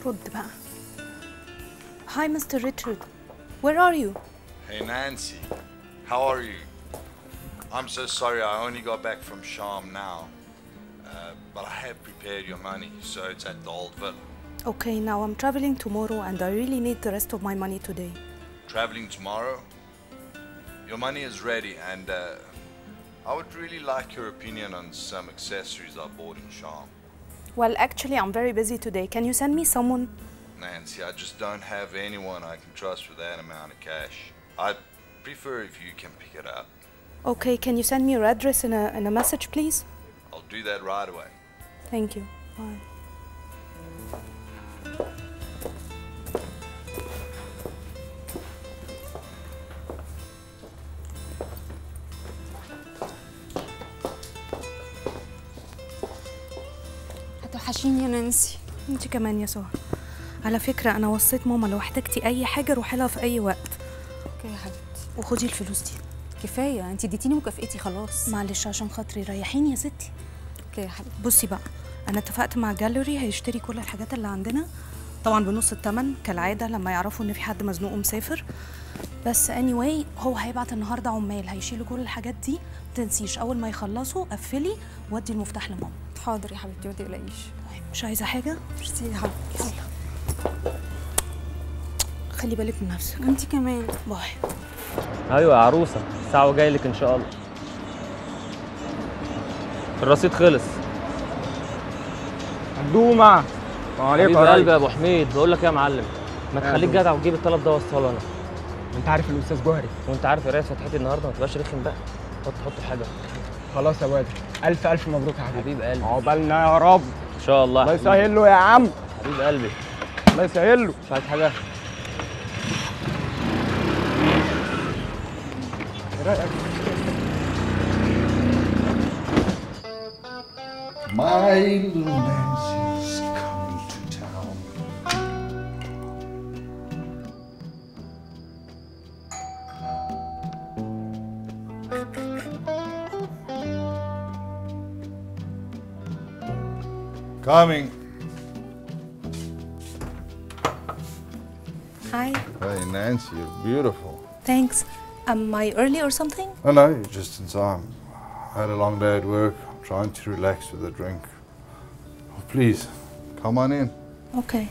رد بقى Hi Mr. Richard Where are you? Hey Nancy, how are you? I'm so sorry I only got back from Sham now. Uh, but I have prepared your money, so it's at the old villa. Okay, now I'm traveling tomorrow and I really need the rest of my money today. Traveling tomorrow? Your money is ready, and uh, I would really like your opinion on some accessories I bought in Sham. Well, actually, I'm very busy today. Can you send me someone? Nancy, I just don't have anyone I can trust with that amount of cash. I'd prefer if you can pick it up. Okay, can you send me your address in a, in a message, please? I'll do that right away. Thank you. Bye. هتوحشيني يا نانسي انت كمان يا سهى على فكرة أنا وصيت ماما لو احتجتي أي حاجة روحي لها في أي وقت اوكي يا حبيبتي وخدي الفلوس دي كفايه انت اديتيني مكافئتي خلاص معلش عشان خاطري ريحيني يا ستي اوكي يا حبيبتي بصي بقى انا اتفقت مع جاليري هيشتري كل الحاجات اللي عندنا طبعا بنص الثمن كالعاده لما يعرفوا ان في حد مزنوق ومسافر بس anyway هو هيبعت النهارده عمال هيشيلوا كل الحاجات دي ما تنسيش اول ما يخلصوا قفلي ودي المفتاح لماما حاضر يا حبيبتي ما تقلقيش طيب مش عايزه حاجه ميرسي يا حبيبتي خلي بالك من نفسك وانت كمان باي ايوه يا عروسه الساعه وجاي لك ان شاء الله الرصيد خلص الدومة السلام عليكم حبيب يا قلبي يا ريس ابو حميد بقول لك إيه يا معلم ما يا تخليك أبو. جدع وتجيب الطلب ده وصله انا انت عارف الاستاذ جوهري وانت عارف يا ريس فتحتي النهارده ما تبقاش رخم بقى حط حط حاجه خلاص يا واد الف الف مبروك يا حبيبي حبيب قلبي عقبالنا يا رب ان شاء الله الله يا حبيبي. يسهل له يا عم حبيب قلبي الله يسهل له مش عايز حاجه ايه رايك My little Nancy's coming to town. Coming. Hi Hey, Nancy, you're beautiful. thanks am I early or something Oh, no, you're just in time. I had a long day at work. I'm trying to relax with a drink. Oh, please, come on in. okay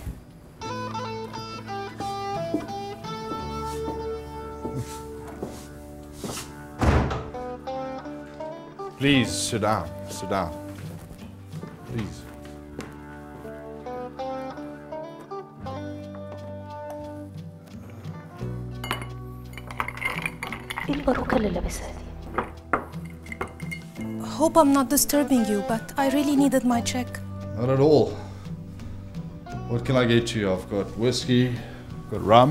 Please, sit down. Sit down. Please. ايه الباروكة اللي لابسها دي Hope I'm not disturbing you, but I really needed my check. Not at all. What can I get you? I've got whiskey, got rum.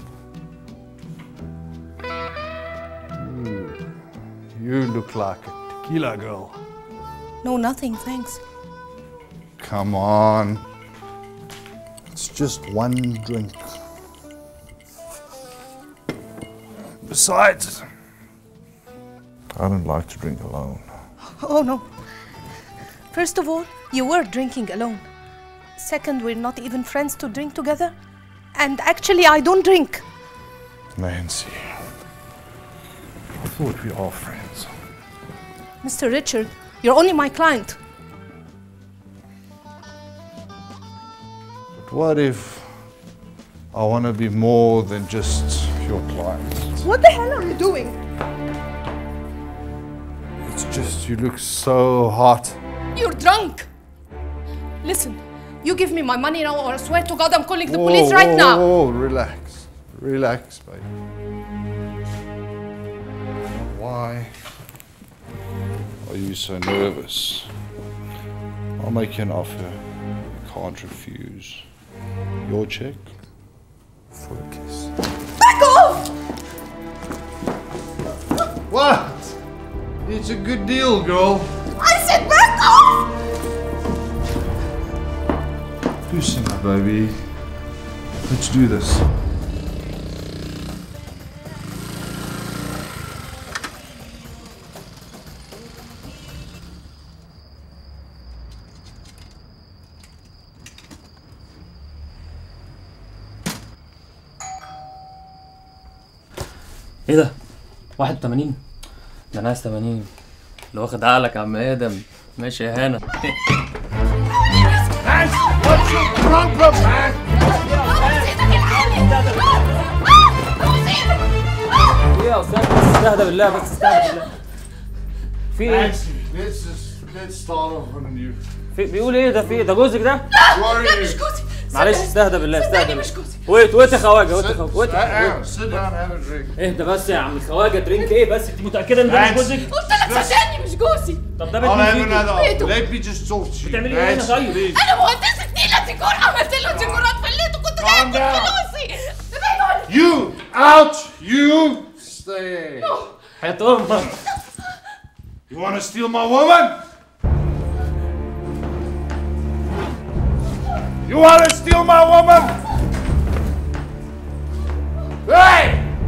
Ooh, you look like a tequila girl. No, nothing, thanks. Come on. It's just one drink. Besides, I don't like to drink alone. Oh no. First of all, you were drinking alone. Second, we're not even friends to drink together. And actually, I don't drink. Nancy, I thought we are friends. Mr. Richard, you're only my client. But what if I want to be more than just your client? What the hell are you doing? It's just you look so hot. You're drunk. Listen, you give me my money now, or I swear to God, I'm calling the police right whoa, now. Whoa, relax. Relax, baby. Why are you so nervous? I'll make you an offer you can't refuse. Your check for a kiss. Back off! What? It's a good deal, girl. I said back off! Loosen up, baby. Let's do this. ايه ده 81 ده انا عايز 80 اللي واخد عقلك يا عم ادم ماشي يا هنا ايه يا استاذ بس استهدى بالله بس استهدى بالله في ايه Let's just let's start off on you. في بيقول ايه ده في ايه ده جوزك ده Who are you? جوزي معلش استهدى بالله استهدى بالله مش جوزي ويت ويت يا خواجه ويت يا Sit, خواجه ويت sit down, sit down, have a drink. اهدى بس يا عم الخواجه درينك ايه بس انت متاكده ان ده مش Thanks. جوزك قلت لك صدقني مش جوزي طب ده I'll بيت have مين فيكم another. Wait. Let me just talk to you. بتعملي ايه هنا Thanks. طيب انا مهندسة نيلة ديكور عملت له ديكورات في الليل وكنت Calm جايب down. فلوسي You out. You stay. حياة امك You want to steal my woman? You want to steal my woman? Hey!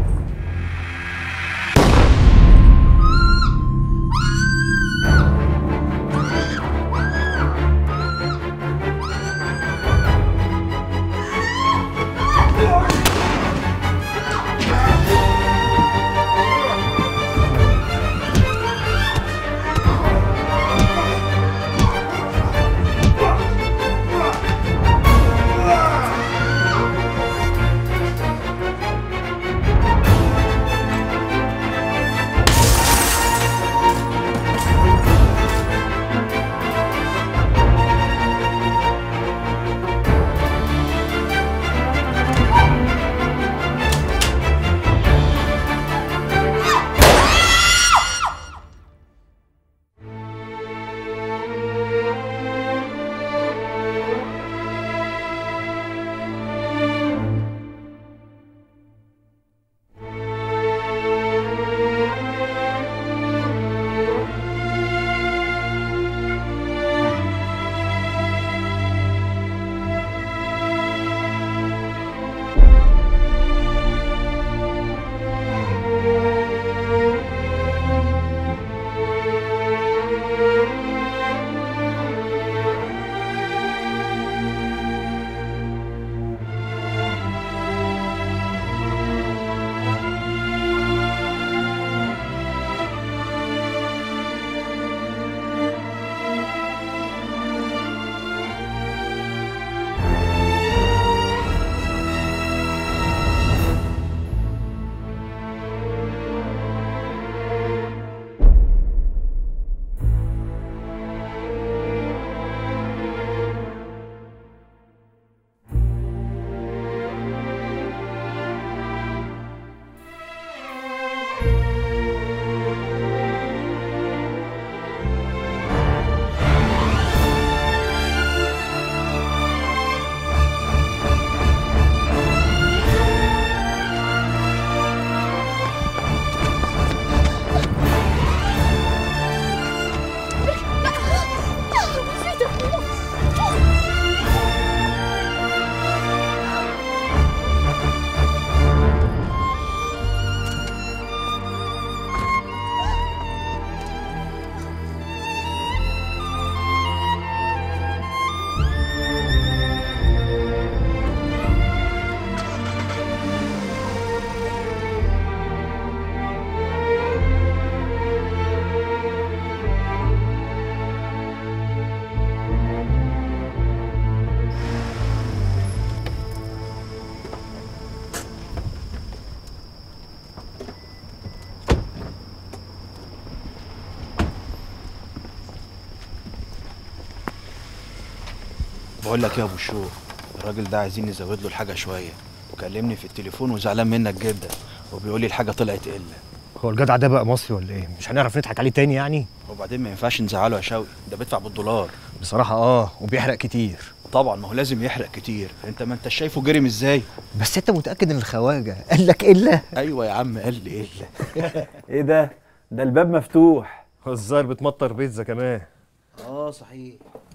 بقول لك يا ابو الشوق الراجل ده عايزين نزود له الحاجه شويه وكلمني في التليفون وزعلان منك جدا وبيقول لي الحاجه طلعت قله هو الجدع ده بقى مصري ولا ايه مش هنعرف نضحك عليه تاني يعني وبعدين ما ينفعش نزعله يا شوقي ده بيدفع بالدولار بصراحه اه وبيحرق كتير طبعا ما هو لازم يحرق كتير انت ما انت شايفه جرم ازاي بس انت متاكد ان الخواجه قال لك الا ايوه يا عم قال لي ايه ايه ده؟ ده الباب مفتوح الظاهر بتمطر بيتزا كمان اه صحيح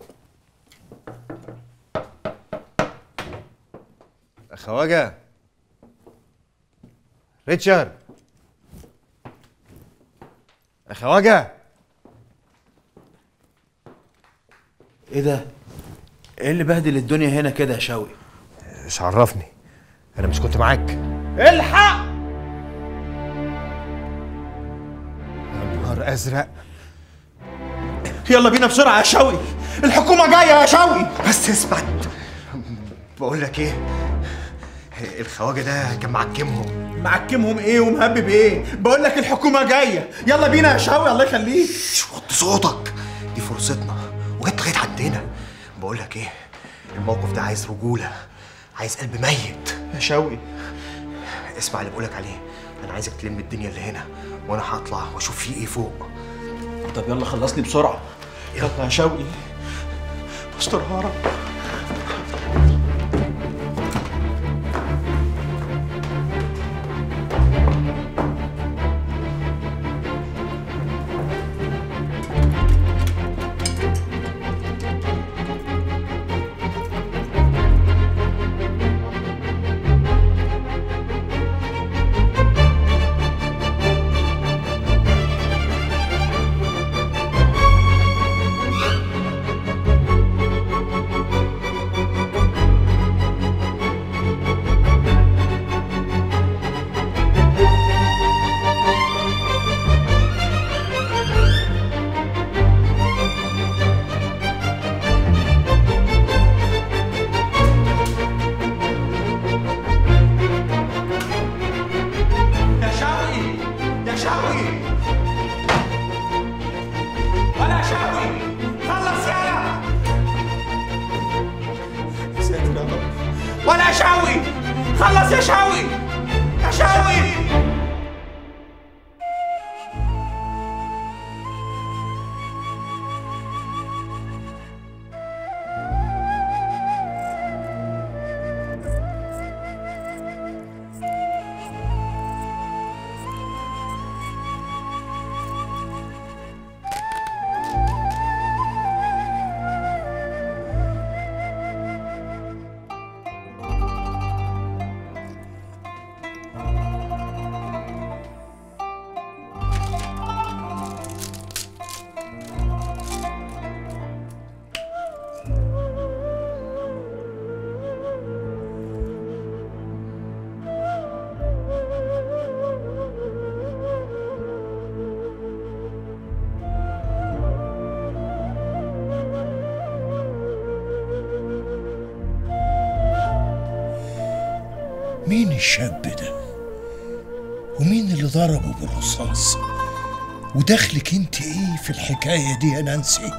خواجه ريتشارد خواجه ايه ده ايه اللي بهدل الدنيا هنا كده يا شوقي مش عرفني انا مش كنت معاك الحق نهار ازرق يلا بينا بسرعه يا شوقي الحكومه جايه يا شوقي بس اثبت بقول لك ايه الخواجه ده كان معكمهم معكمهم ايه ومهبب ايه بقول لك الحكومه جايه يلا بينا يا شوقي الله يخليك وطي صوتك دي فرصتنا وجت لغايه عندنا بقول لك ايه الموقف ده عايز رجوله عايز قلب ميت يا شوقي اسمع اللي بقولك عليه انا عايزك تلم الدنيا اللي هنا وانا هطلع واشوف فيه ايه فوق طب يلا خلصني بسرعه يلا يا شوقي استرها يا رب يا شوقي يا شوقي ولا شوقي خلص يلا يا ساتر يا رب ولا شوقي خلص يا شوقي يا شوقي مين الشاب ده ومين اللي ضربه بالرصاص ودخلك انت ايه في الحكايه دي يا نانسي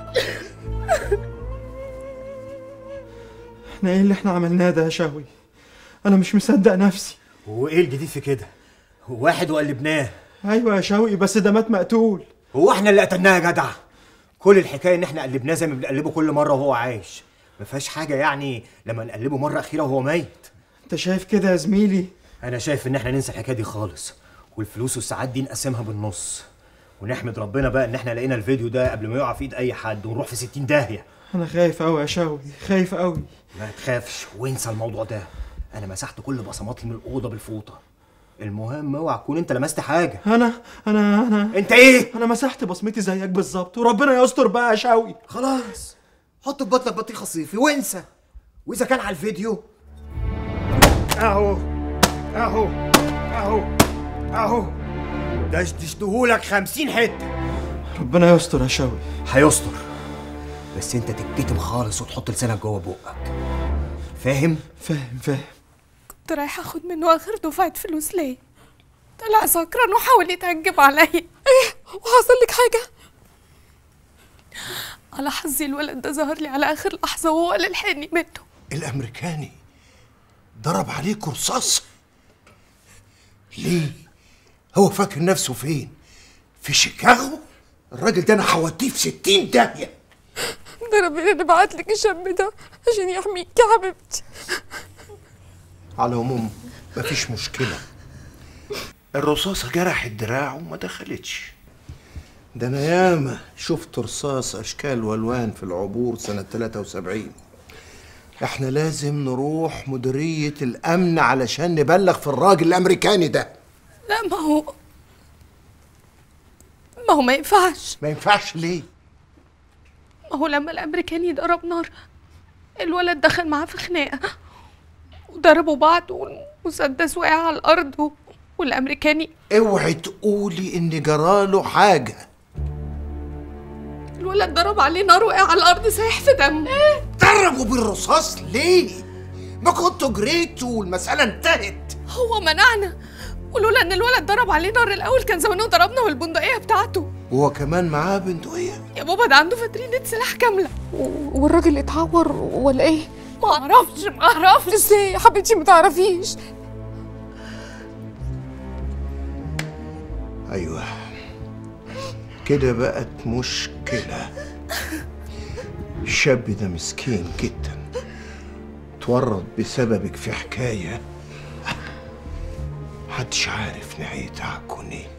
احنا ايه اللي احنا عملناه ده يا شوقي انا مش مصدق نفسي وايه الجديد في كده واحد وقلبناه ايوه يا شوقي بس ده مات مقتول هو احنا اللي قتلناه يا جدع كل الحكايه ان احنا قلبناه زي ما بنقلبه كل مره وهو عايش ما فيهاش حاجه يعني لما نقلبه مره اخيره وهو ميت انت شايف كده يا زميلي انا شايف ان احنا ننسى الحكايه دي خالص والفلوس والساعات دي نقسمها بالنص ونحمد ربنا بقى ان احنا لقينا الفيديو ده قبل ما يقع في ايد اي حد ونروح في 60 داهيه انا خايف قوي يا شوقي خايف قوي ما تخافش وانسى الموضوع ده انا مسحت كل بصماتي من الاوضه بالفوطه المهم اوعى تكون انت لمست حاجه انا انا انا انت ايه انا مسحت بصمتي زيك بالظبط وربنا يستر بقى يا شوقي خلاص حط في بطنك بطيخ صيفي وانسى واذا كان على الفيديو اهو اهو اهو اهو دشدشتهولك خمسين حته ربنا يستر يا شوقي هيستر بس انت تتكتم خالص وتحط لسانك جوه بقك فاهم فاهم فاهم كنت رايحة اخد منه اخر دفعة فلوس ليه طلع سكران وحاول يتهجم عليا ايه وحصل لك حاجة على حظي الولد ده ظهر لي على اخر لحظة وهو اللي لحقني منه الامريكاني ضرب عليك رصاص ليه هو فاكر نفسه فين في شيكاغو الراجل ده انا هوديه في ستين داهيه ده ربنا اللي بعت لك الشاب ده عشان يحميك يا حبيبتي على العموم مفيش مشكله الرصاصه جرحت دراعه وما دخلتش ده انا ياما شفت رصاص اشكال والوان في العبور سنه 73 احنا لازم نروح مديريه الامن علشان نبلغ في الراجل الامريكاني ده لا ما هو ما هو ما ينفعش ما ينفعش ليه ما هو لما الامريكاني ضرب نار الولد دخل معاه في خناقه وضربوا بعض والمسدس وقع على الارض و... والامريكاني اوعي تقولي ان جراله حاجه الولد ضرب عليه نار وقع على الارض سايح في دمه ضربوا بالرصاص ليه ما كنتوا جريتوا والمساله انتهت هو منعنا ولولا ان الولد ضرب عليه نار الاول كان زمانه ضربنا بالبندقيه بتاعته وهو كمان معاه بندقيه يا بابا ده عنده فترينة سلاح كامله و- والراجل اتعور ولا ايه ما اعرفش ما اعرفش ازاي يا حبيبتي ما تعرفيش ايوه كده بقت مشكله الشاب ده مسكين جدا اتورط بسببك في حكايه محدش عارف نهايتها هتكون ايه